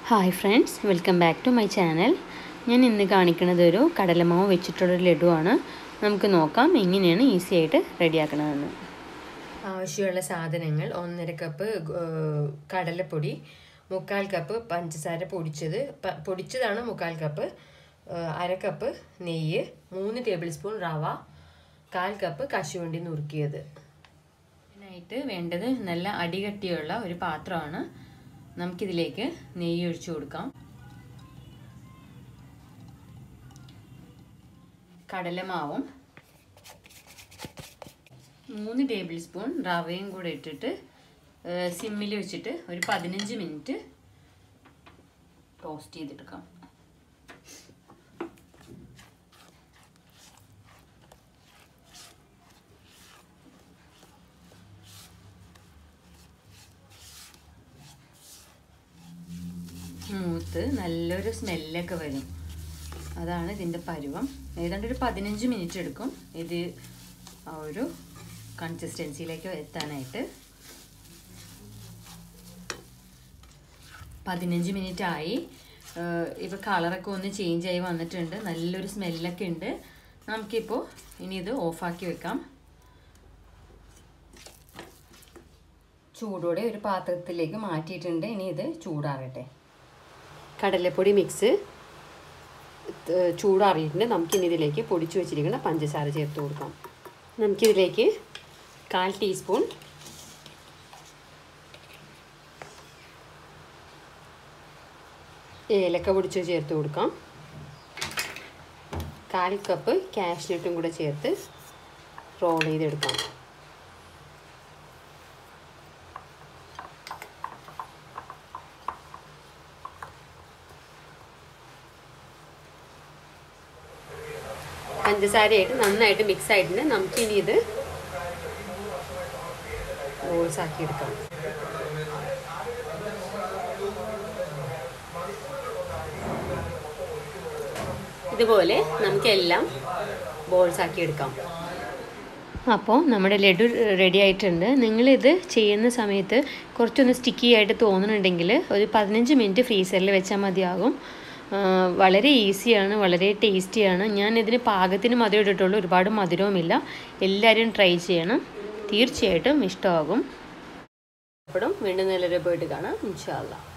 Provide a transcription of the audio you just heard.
hi friends welcome back to my channel ഞാൻ ഇന്ന് കാണിക്കുന്നത് ഒരു കടലമാവ് വെച്ചിട്ടുള്ളൊരു ലഡുവാണ് നമുക്ക് നോക്കാം എങ്ങനെയാണ് ഈസി ആയിട്ട് റെഡിയാക്കണമെന്ന് ആവശ്യമുള്ള സാധനങ്ങൾ ഒന്നര കപ്പ് ഗോ- കടലപ്പൊടി മുക്കാൽ കപ്പ് പഞ്ചസാര പൊടിച്ചത് പ- പൊടിച്ചതാണ് മുക്കാൽ കപ്പ് ഏഹ് അര കപ്പ് നെയ്യ് മൂന്ന് ടേബിൾ സ്പൂൺ റവ കാൽ കപ്പ് കശുവണ്ടി നുറുക്കിയത് ഇതിനായിട്ട് വേണ്ടത് നല്ല അടികട്ടിയുള്ള ഒരു പാത്രമാണ് നമുക്കിതിലേക്ക് നെയ്യ് ഒഴിച്ചു കൊടുക്കാം കടലമാവും മൂന്ന് ടേബിൾ സ്പൂൺ റവയും കൂടെ ഇട്ടിട്ട് സിമ്മിൽ വെച്ചിട്ട് ഒരു പതിനഞ്ച് മിനിറ്റ് ടോസ്റ്റ് ചെയ്തെടുക്കാം മൂത്ത് നല്ലൊരു സ്മെല്ലൊക്കെ വരും അതാണ് ഇതിൻ്റെ പരുവം ഏതാണ്ട് ഒരു പതിനഞ്ച് മിനിറ്റ് എടുക്കും ഇത് ആ ഒരു കൺസിസ്റ്റൻസിയിലേക്ക് എത്താനായിട്ട് പതിനഞ്ച് മിനിറ്റ് ആയി ഇപ്പോൾ കളറൊക്കെ ഒന്ന് ചേഞ്ച് ആയി വന്നിട്ടുണ്ട് നല്ലൊരു സ്മെല്ലൊക്കെ ഉണ്ട് നമുക്കിപ്പോൾ ഇനി ഇത് ഓഫാക്കി വെക്കാം ചൂടോടെ ഒരു പാത്രത്തിലേക്ക് മാറ്റിയിട്ടുണ്ട് ഇനി ഇത് ചൂടാറട്ടെ കടലപ്പൊടി മിക്സ് ഏഹ് ചൂടാറിയിട്ടുണ്ട് നമുക്കിനി ഇതിലേക്ക് പൊടിച്ചു വെച്ചിരിക്കുന്ന പഞ്ചസാര ചേർത്ത് കൊടുക്കാം നമുക്കിതിലേക്ക് കാൽ ടീസ്പൂൺ ഏലക്ക പൊടിച്ച് ചേർത്ത് കൊടുക്കാം കാൽ കപ്പ് കാഷ്നട്ടും കൂടെ ചേർത്ത് റോൾ ചെയ്തെടുക്കാം പഞ്ചസാരയായിട്ട് നന്നായിട്ട് മിക്സ് ആയിട്ടുണ്ട് നമുക്കിനി ഇത് റോൾസ് ആക്കി എടുക്കാം ഇതുപോലെ നമുക്കെല്ലാം ബോൾസ് ആക്കി എടുക്കാം അപ്പോൾ നമ്മുടെ ലഡു റെഡി ആയിട്ടുണ്ട് നിങ്ങളിത് ചെയ്യുന്ന സമയത്ത് കുറച്ചൊന്ന് സ്റ്റിക്കി ആയിട്ട് തോന്നുന്നുണ്ടെങ്കിൽ ഒരു പതിനഞ്ച് മിനിറ്റ് ഫ്രീസറിൽ വെച്ചാൽ മതിയാകും ആ, വളരെ ഈസിയാണ് വളരെ ടേസ്റ്റിയാണ് ഞാൻ ഇതിന് പാകത്തിന് മധുരം ഇട്ടിട്ടുള്ളൂ ഒരുപാട് മധുരവുമില്ല എല്ലാവരും ട്രൈ ചെയ്യണം തീർച്ചയായിട്ടും ഇഷ്ടമാകും അപ്പോഴും വീണ്ടും നല്ലൊരു പോയിട്ട് കാണാം ഇൻഷാല്ലാം